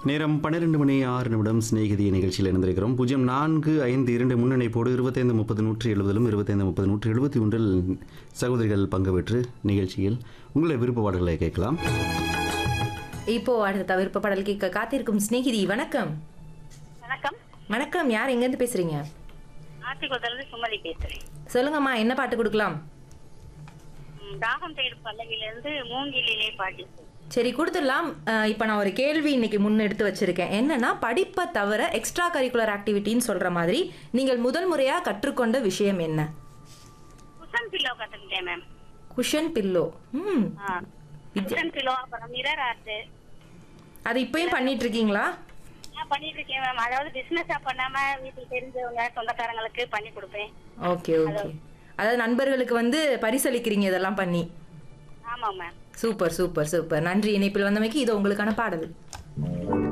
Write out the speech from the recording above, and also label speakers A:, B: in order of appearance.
A: நேரம் பன்னிரெண்டு மணி ஆறு நிமிடம் சிநேகிதி நிகழ்ச்சியில் இணைந்திருக்கிறோம் பூஜ்ஜியம் நான்கு ஐந்து இரண்டு முன்னணிப்போடு இருபத்தைந்து முப்பது நூற்றி எழுபதிலும் இருபத்தைந்து முப்பது நூற்றி எழுபத்தி ஒன்றில் சகோதரிகள் பங்கு பெற்று நிகழ்ச்சியில் உங்களை விருப்ப பாடல்களை கேட்கலாம்
B: இப்போ அடுத்த தவிர்ப்பு பாடல் கேட்க காத்திருக்கும் சிநேகிதி வணக்கம்
C: வணக்கம்
B: வணக்கம் யார் எங்கேருந்து பேசுறீங்க
C: ஆத்திக்குளத்திலிருந்து சுமதி பேசுறேன்
B: சொல்லுங்கம்மா என்ன பாட்டு கொடுக்கலாம்
C: ம், தாகம் தேடும் பல்லவிலிருந்து மூங்கிலே பாட்டி
B: சரி கொடுத்துடலாம் அஹ், இப்போ நான் ஒரு கேள்வி இன்னைக்கு முன்னெடுத்து வச்சிருக்கேன் என்னன்னா படிப்பை தவிர எக்ஸ்ட்ரா கரிக்குலர் ஆக்டிவிட்டின்னு சொல்ற மாதிரி நீங்கள் முதல் முறையா கற்றுக்கொண்ட விஷயம் என்ன
C: குஷன் பில்லோ கத்துக்கிட்டேன் மேம்
B: குஷன் பில்லோ ம்
C: குஷன் பில்லோ அப்புறம் மிரர் ஆர்ட்
B: அது இப்பயும் பண்ணிட்டு இருக்கீங்களா
C: நான் பண்ணிட்டு இருக்கேன் மேம் அதாவது பிசினஸா பண்ணாம வீட்டுக்கு தெரிஞ்சவங்க சொந்தக்காரங்களுக்கு பண்ணி கொடுப்பேன்
B: ஓகே ஓகே அதாவது நண்பர்களுக்கு வந்து பரிசளிக்கிறீங்க இதெல்லாம் பண்ணி
C: ஆமா மேம்
B: சூப்பர் சூப்பர் சூப்பர் நன்றி இணைப்பில் வந்தமைக்கு இது உங்களுக்கான பாடல்